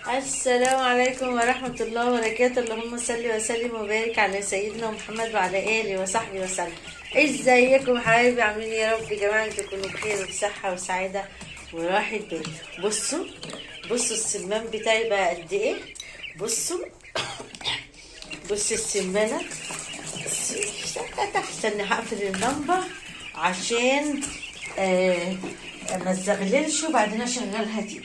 السلام عليكم ورحمة الله وبركاته اللهم صل وسلم وبارك على سيدنا محمد وعلى آله وصحبه وسلم ازيكم حبايبي عاملين إيه؟ يا رب يا جماعة تكونوا بخير وبصحة وسعادة وراحة بال بصوا بصوا السمان بتاعي بقى قد ايه بصوا بصوا السمانة استنى هقفل اللمبة عشان آه ما تزغللش وبعدين اشغلها تاني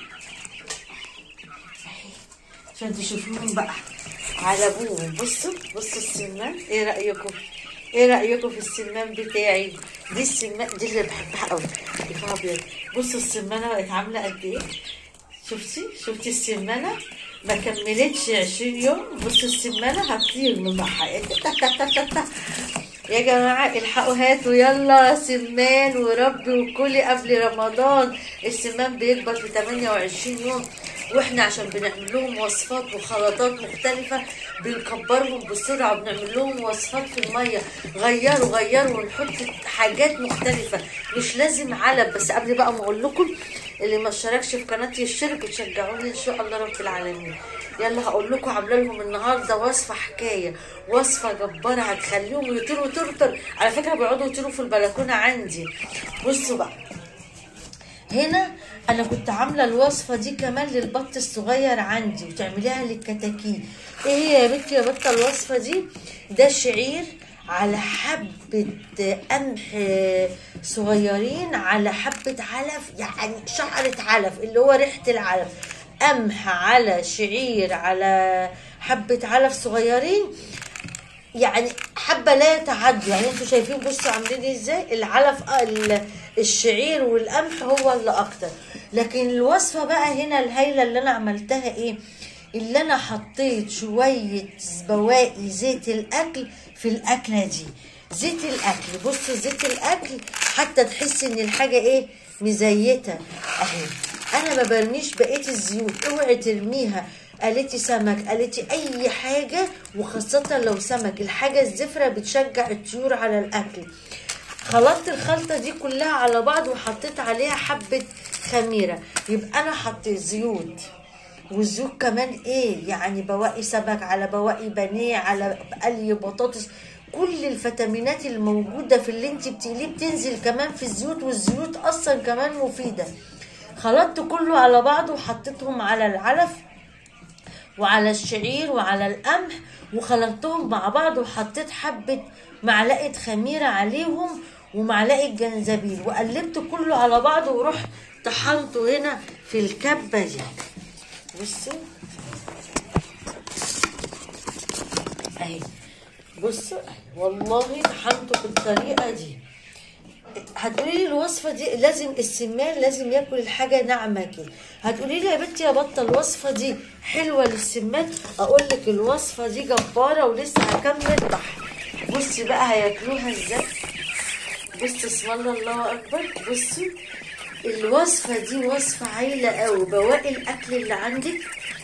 عشان تشوفوهم بقى على ابوهم بصوا بصوا السمان ايه رايكم ايه رايكم في السمان بتاعي دي السمان دي اللي بحبها قوي شوفوا ابيض بصوا السمانه بقت عامله قد ايه شفتي شفتي السمانه ما كملتش 20 يوم بصوا السمانه هتطير من بحها يا جماعة الحقوا هاتوا يلا سمان وربي وكلي قبل رمضان السمان بيكبر في 28 يوم واحنا عشان بنعمل لهم وصفات وخلطات مختلفة بنكبرهم بسرعة وبنعمل لهم وصفات في المية غيروا غيروا ونحط حاجات مختلفة مش لازم علب بس قبل بقى ما اقول لكم اللي ما اشتركش في قناتي يشترك وتشجعوني ان شاء الله رب العالمين يلا هقول لكم عامله لهم النهارده وصفه حكايه وصفه جباره هتخليهم يطيروا ترتر على فكره بيقعدوا يطيروا في البلكونه عندي بصوا بقى هنا انا كنت عامله الوصفه دي كمان للبط الصغير عندي وتعمليها للكتاكيت ايه هي يا بنتي يا بطه الوصفه دي ده شعير على حبة قمح صغيرين على حبة علف يعني شعرة علف اللي هو ريحة العلف قمح على شعير على حبة علف صغيرين يعني حبة لا يتعدوا يعني انتوا شايفين بصوا عاملين ازاي العلف الشعير والقمح هو اللي اكتر لكن الوصفة بقى هنا الهايلة اللي انا عملتها ايه اللي انا حطيت شوية بواقي زيت الاكل في الاكلة دي زيت الاكل بصوا زيت الاكل حتى تحس ان الحاجة ايه مزيتة اهي انا ما برميش بقية الزيوت اوعي ترميها قالتي سمك قالتي اي حاجة وخاصة لو سمك الحاجة الزفرة بتشجع الطيور على الاكل خلطت الخلطة دي كلها على بعض وحطيت عليها حبة خميرة يبقى انا حطيت زيوت والزيوت كمان ايه يعني بواقي سمك على بواقي بانيه على قلي بطاطس كل الفيتامينات الموجوده في اللي انت بتقليه بتنزل كمان في الزيوت والزيوت اصلا كمان مفيده خلطت كله على بعضه وحطيتهم على العلف وعلى الشعير وعلى القمح وخلطتهم مع بعض وحطيت حبه معلقه خميره عليهم ومعلقه جنزبيل وقلبت كله على بعضه ورحت طحنته هنا في الكبه دي بصوا اهي بصوا والله طحنته بالطريقه دي هتقولي لي الوصفه دي لازم السمان لازم ياكل الحاجه ناعمه كده هتقولي لي يا بنتي يا بطه الوصفه دي حلوه للسمان اقول لك الوصفه دي جباره ولسه هكمل طحن بصي بقى هياكلوها ازاي بصوا اسم الله الله اكبر بصوا الوصفة دي وصفة عايلة قوي بواقي الأكل اللي عندك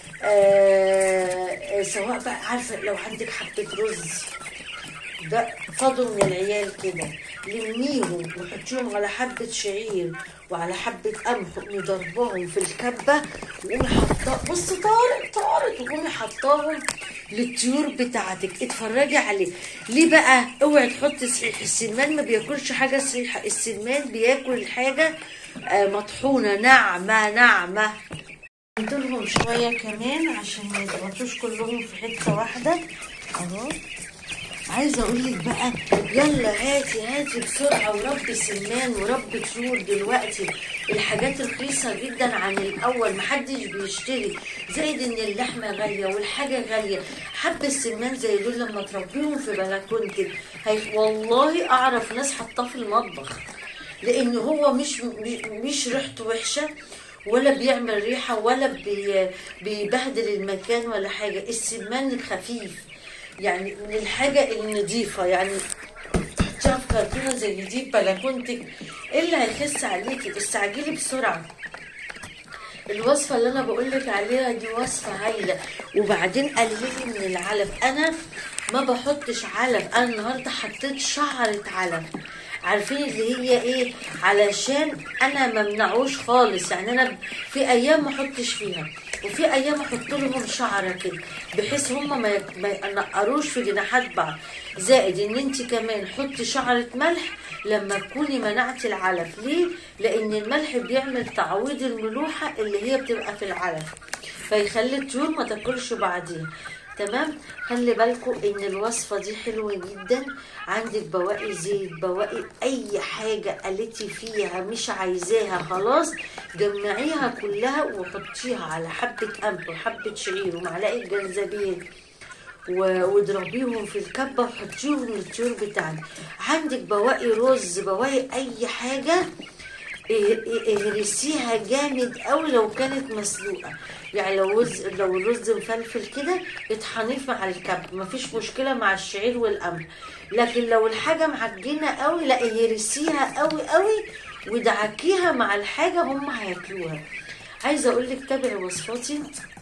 آه سواء بقى عارفة لو عندك حبة رز ده فضوا من العيال كده لميهم وحطيهم على حبة شعير وعلى حبة قمح وقومي ضرباهم في الكبة وقومي حطاهم بص طارق طارق وقومي حطاهم للطيور بتاعتك اتفرجي عليه ليه بقى اوعي تحطي صحيح السمان ما بياكلش حاجة صحيحة السمان بياكل الحاجة آه مطحونة ناعمة ناعمة لهم شوية كمان عشان ما يضغطوش كلهم في حتة واحدة اهو عايزه اقول لك بقى يلا هاتي هاتي بسرعه ورب سمان ورب طيور دلوقتي الحاجات رخيصه جدا عن الاول محدش بيشتري زائد ان اللحمه غاليه والحاجه غاليه حب السمان زي دول لما تربيهم في بلكونتك هي والله اعرف ناس حطاه في المطبخ لان هو مش مش ريحته وحشه ولا بيعمل ريحه ولا بي بيبهدل المكان ولا حاجه السمان خفيف يعني من الحاجة النظيفة يعني تحطيها في كرتونة زي دي بلكونتك ايه اللي هيخس عليكي استعجلي بسرعة الوصفة اللي انا بقولك عليها دي وصفة هايلة وبعدين قللي من العلف انا ما بحطش علف انا النهاردة حطيت شعرة علف عارفين اللي هي ايه علشان انا ما امنعوش خالص يعني انا في ايام ما احطش فيها وفي ايام احط لهم شعره كده بحيث هم ما يك- ما ينقروش في جناحات بعض زائد ان انت كمان حطي شعره ملح لما تكوني منعتي العلف ليه لان الملح بيعمل تعويض الملوحه اللي هي بتبقى في العلف فيخلي الطيور ما تاكلش بعضيها تمام خلي بالكم ان الوصفه دي حلوه جدا عندك بواقي زيت بواقي اي حاجه قلتي فيها مش عايزاها خلاص جمعيها كلها وحطيها على حبه قمح وحبه شعير ومعلقه جنزبيل و- واضربيهم في الكبه وحطيهم للطيور بتاعنا عندك بواقي رز بواقي اي حاجه اه- اه- اهرسيها جامد قوي لو كانت مسلوقه يعني لو رز لو الرز مفلفل كده اطحنيه مع الكب مفيش مشكله مع الشعير والقمح لكن لو الحاجه معجنه قوي لا اهرسيها قوي قوي ودعكيها مع الحاجه هم هياكلوها عايزه اقول لك تابعي وصفاتي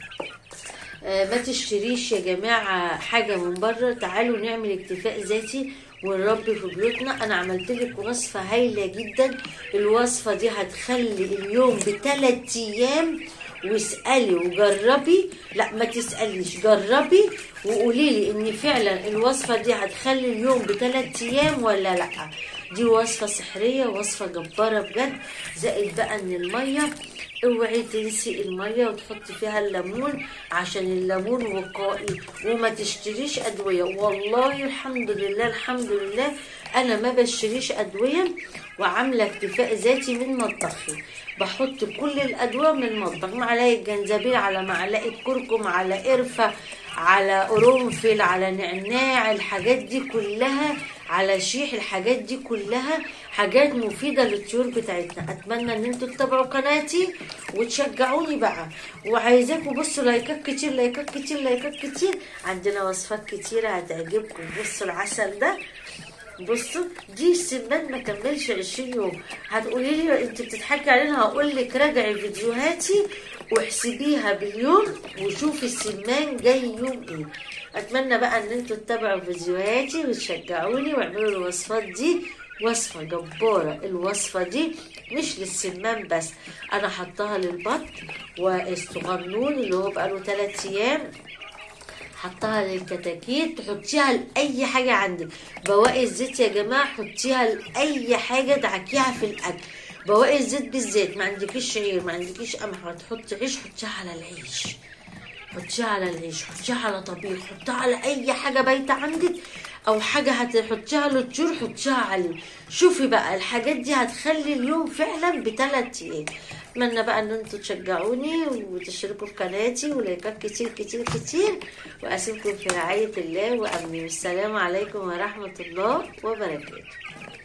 آه، ما تشتريش يا جماعة حاجة من بره تعالوا نعمل اكتفاء ذاتي ونربي في بيوتنا انا عملت لك وصفة هايلة جدا الوصفة دي هتخلي اليوم بثلاث ايام واسألي وجربي لا ما تسأليش جربي وقولي لي ان فعلا الوصفة دي هتخلي اليوم بثلاث ايام ولا لا دي وصفة سحرية وصفة جبارة بجد زائد بقى ان المية اوعي تنسي الميه وتحطي فيها الليمون عشان الليمون وقائي وما تشتريش ادويه والله الحمد لله الحمد لله انا ما بشتريش ادويه وعامله اكتفاء ذاتي من مطبخي بحط كل الادويه من المطبخ معلقه جنزبيل على معلقه كركم على قرفه على قرنفل على نعناع الحاجات دي كلها على شيح الحاجات دي كلها حاجات مفيدة للطيور بتاعتنا اتمنى ان انتوا تتابعوا قناتي وتشجعوني بقى وعايزاكم بصوا لايكات كتير لايكات كتير لايكات كتير عندنا وصفات كتيرة هتعجبكم بصوا العسل ده بصوا دي السمان ما كملش 20 يوم هتقولي لي انت بتضحكي علينا هقول لك راجعي فيديوهاتي واحسبيها باليوم وشوفي السمان جاي يوم ايه اتمنى بقى ان انتوا تتابعوا فيديوهاتي وتشجعوني واعملوا الوصفات دي وصفة جبارة الوصفة دي مش للسمان بس انا حطاها للبط والصغنون اللي هو بقاله 3 ايام حطها للكتاكيت تحطيها لاي حاجه عندك بواقي الزيت يا جماعه حطيها لاي حاجه دعكيها في الاكل بواقي الزيت بالزيت ما عندكيش شعير ما عندكيش قمح هتحطي عيش حطيها على العيش حطيها على العيش حطيها على طبيخ حطيها على اي حاجه بايته عندك او حاجه هتحطيها للطيور حطيها عليه شوفي بقى الحاجات دي هتخلي اليوم فعلا بثلاث ايام اتمنى بقى ان انتوا تشجعوني وتشتركوا في قناتي ولايكات كتير كتير كتير واسيبكم في رعايه الله وامني والسلام عليكم ورحمه الله وبركاته